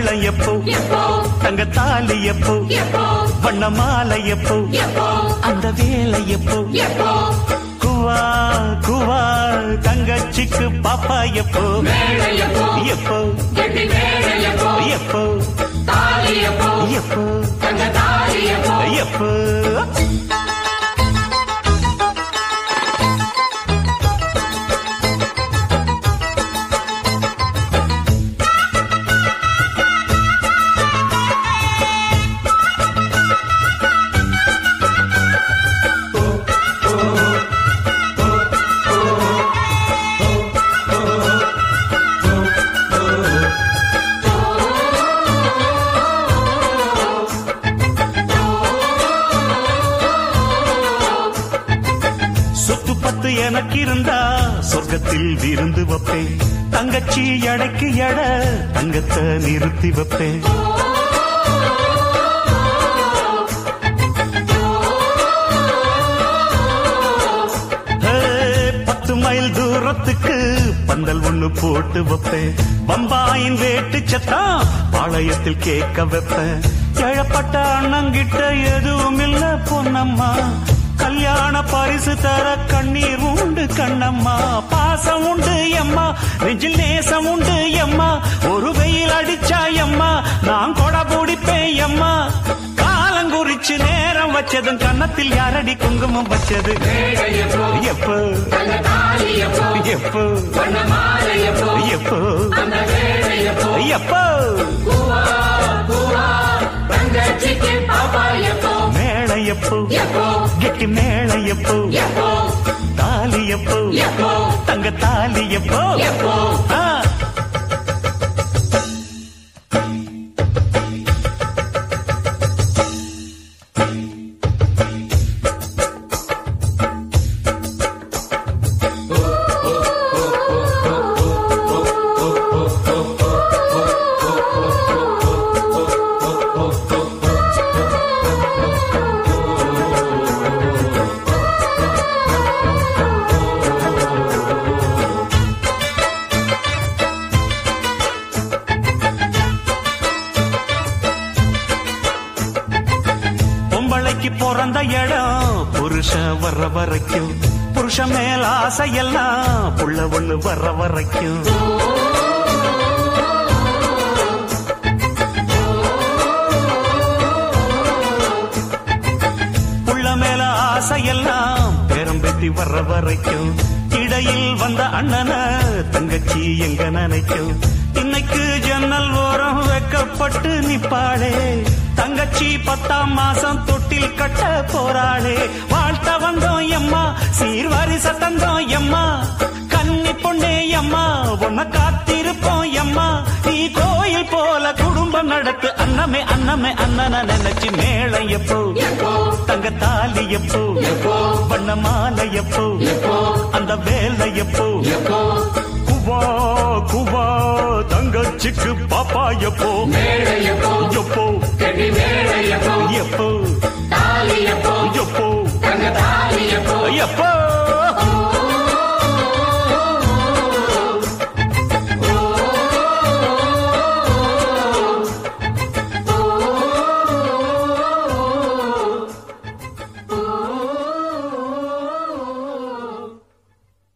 மேளம் எப்போ எப்போ தங்க தாலி எப்போ எப்போ வண்ண மாலை எப்போ எப்போ அந்த வேலை எப்போ எப்போ குவா குவா தங்கச்சிக்கு பாப்பா எப்போ மேடை எப்போ எப்போ கெட்டி மேடை எப்போ எப்போ தாலி எப்போ எப்போ தங்க தாலி எப்போ எப்போ சொத்து பத்து எனக்கு இருந்தா சொர்க்கத்தில் விருந்து வைப்பேன் தங்கச்சி எடைக்கு எட தங்கத்தை நிறுத்தி வைப்பேன் ஹே, பத்து மைல் தூரத்துக்கு பந்தல் ஒண்ணு போட்டு வைப்பேன் பம்பாயின் வேட்டு சத்தம் பாளையத்தில் கேட்க வைப்பேன் எழப்பட்ட அண்ணங்கிட்ட எதுவும் இல்ல பொன்னம்மா கல்யாண பரிசு தர கண்ணீர் உண்டு கண்ணம்மா பாசம் உண்டு எம்மா நெஞ்சில் நேசம் உண்டு எம்மா ஒரு வெயில் அடிச்சா எம்மா நான் கொடை பிடிப்பேன் எம்மா காலங்குறிச்சு நேரம் வச்சதும் கன்னத்தில் யாரடி குங்குமம் வச்சது மேடை எப்போ எப்போ தங்க தாலி எப்போ எப்போ வண்ண மாலை எப்போ எப்போ அந்த மேடை எப்போ எப்போ பூவா பூவா தங்கச்சிக்கு பாப்பா எப்போ மேள எப்போ எப்போ கெட்டி மேள எப்போ எப்போ தாலி எப்போ எப்போ தங்க தாலி எப்போ எப்போ ஆ. பொம்பளைக்கு பிறந்த இடம் புருஷன் வர்ற வரைக்கும் புருஷன் மேல ஆசையெல்லாம் புள்ள ஒண்ணு வர்ற வரைக்கும் புள்ள மேல ஆசையெல்லாம் பேரம் பெத்தி வர்ற வரைக்கும் இடையில் வந்த அண்ணன தங்கச்சி எங்க நினைக்கும் இன்னைக்கு ஜன்னல் ஓரம் வைக்கப்பட்டு நிப்பாளே தங்கச்சி பத்தாம் மாசம் தொட்டில் கட்ட போறாளே வாழ்த்த வந்தோம் எம்மா சீர்வாரி சத்தந்தோம் எம்மா கன்னி பொண்ணே எம்மா உன்னை காத்திருப்போம் எம்மா நீ கோயில் போல குடும்பம் நடத்து அன்னமே அன்னமே அண்ணன நினைச்சு மேளம் எப்போ எப்போ தங்க தாலி எப்போ எப்போ வண்ண மாலை எப்போ எப்போ அந்த வேலை எப்போ எப்போ குவா குவா தங்கச்சிக்கு பாப்பா எப்போ மேடை எப்போ எப்போ கெட்டி மேடை எப்போ எப்போ தாலி எப்போ எப்போ தங்க தாலி எப்போ எப்போ